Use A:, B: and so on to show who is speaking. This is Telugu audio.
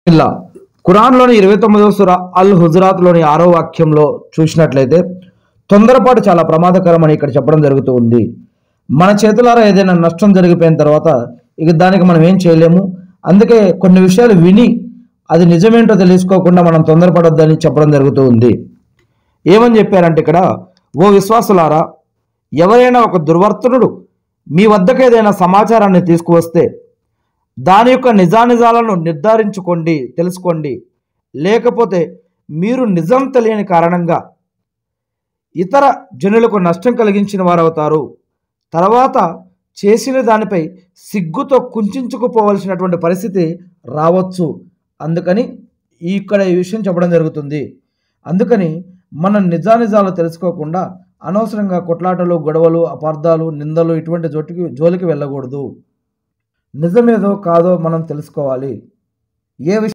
A: ఇలా ఖురాన్లోని ఇరవై తొమ్మిదవ సుర అల్ హుజరాత్లోని ఆరో వాక్యంలో చూసినట్లయితే తొందరపాటు చాలా ప్రమాదకరం అని ఇక్కడ చెప్పడం జరుగుతూ ఉంది మన చేతులారా ఏదైనా నష్టం జరిగిపోయిన తర్వాత ఇక దానికి మనం ఏం చేయలేము అందుకే కొన్ని విషయాలు విని అది నిజమేంటో తెలుసుకోకుండా మనం తొందరపడొద్దని చెప్పడం జరుగుతూ ఉంది ఏమని చెప్పారంటే ఇక్కడ ఓ విశ్వాసులారా ఎవరైనా ఒక దుర్వర్తనుడు మీ వద్దకు ఏదైనా సమాచారాన్ని తీసుకువస్తే దాని యొక్క నిజానిజాలను నిర్ధారించుకోండి తెలుసుకోండి లేకపోతే మీరు నిజం తెలియని కారణంగా ఇతర జనులకు నష్టం కలిగించిన వారవుతారు తర్వాత చేసిన దానిపై సిగ్గుతో కుంచుకుపోవలసినటువంటి పరిస్థితి రావచ్చు అందుకని ఇక్కడ ఈ విషయం చెప్పడం జరుగుతుంది అందుకని మనం నిజానిజాలు తెలుసుకోకుండా అనవసరంగా కొట్లాటలు గొడవలు అపార్థాలు నిందలు ఇటువంటి జోటికి జోలికి వెళ్ళకూడదు నిజమేదో కాదో మనం తెలుసుకోవాలి ఏ విషయం